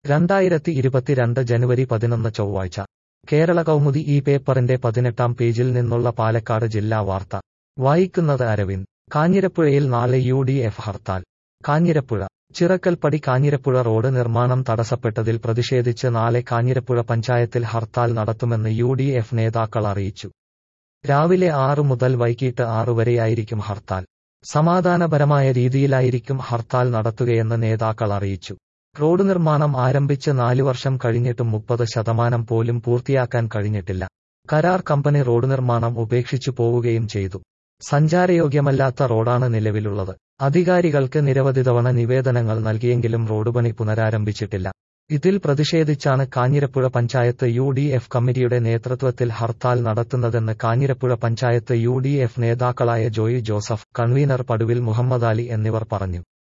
രണ്ടായിരത്തി ഇരുപത്തിരണ്ട് ജനുവരി പതിനൊന്ന് ചൊവ്വാഴ്ച കേരള കൗമുദി ഈ പേപ്പറിന്റെ പതിനെട്ടാം പേജിൽ നിന്നുള്ള പാലക്കാട് ജില്ലാ വാർത്ത വായിക്കുന്നത് അരവിന്ദ് കാഞ്ഞിരപ്പുഴയിൽ നാളെ U D F hartal Kanjirappuzha Chirakkalpadi Kanjirappuzha road നിർമ്മാണം തടസ്സപ്പെട്ടതിൽ പ്രതിഷേധിച്ച് നാളെ കാഞ്ഞിരപ്പുഴ പഞ്ചായത്തിൽ ഹർത്താൽ നടത്തുമെന്ന് യു ഡി എഫ് നേതാക്കൾ അറിയിച്ചു രാവിലെ ആറ് മുതൽ വൈകിട്ട് ആറ് വരെയായിരിക്കും ഹർത്താൽ സമാധാനപരമായ രീതിയിലായിരിക്കും ഹർത്താൽ നടത്തുകയെന്ന് നേതാക്കൾ അറിയിച്ചു റോഡ് നിർമ്മാണം ആരംഭിച്ച് നാലു വർഷം കഴിഞ്ഞിട്ടും മുപ്പത് ശതമാനം പോലും പൂർത്തിയാക്കാൻ കഴിഞ്ഞിട്ടില്ല കരാർ കമ്പനി റോഡ് നിർമ്മാണം ഉപേക്ഷിച്ചു പോവുകയും ചെയ്തു സഞ്ചാരയോഗ്യമല്ലാത്ത റോഡാണ് നിലവിലുള്ളത് അധികാരികൾക്ക് നിരവധി തവണ നിവേദനങ്ങൾ നൽകിയെങ്കിലും റോഡ് പണി പുനരാരംഭിച്ചിട്ടില്ല ഇതിൽ പ്രതിഷേധിച്ചാണ് Kanjirappuzha panchayat U D F കമ്മിറ്റിയുടെ നേതൃത്വത്തിൽ ഹർത്താൽ നടത്തുന്നതെന്ന് Kanjirappuzha panchayat U D F നേതാക്കളായ ജോയി ജോസഫ് കൺവീനർ പടുവിൽ മുഹമ്മദ് അലി എന്നിവർ പറഞ്ഞു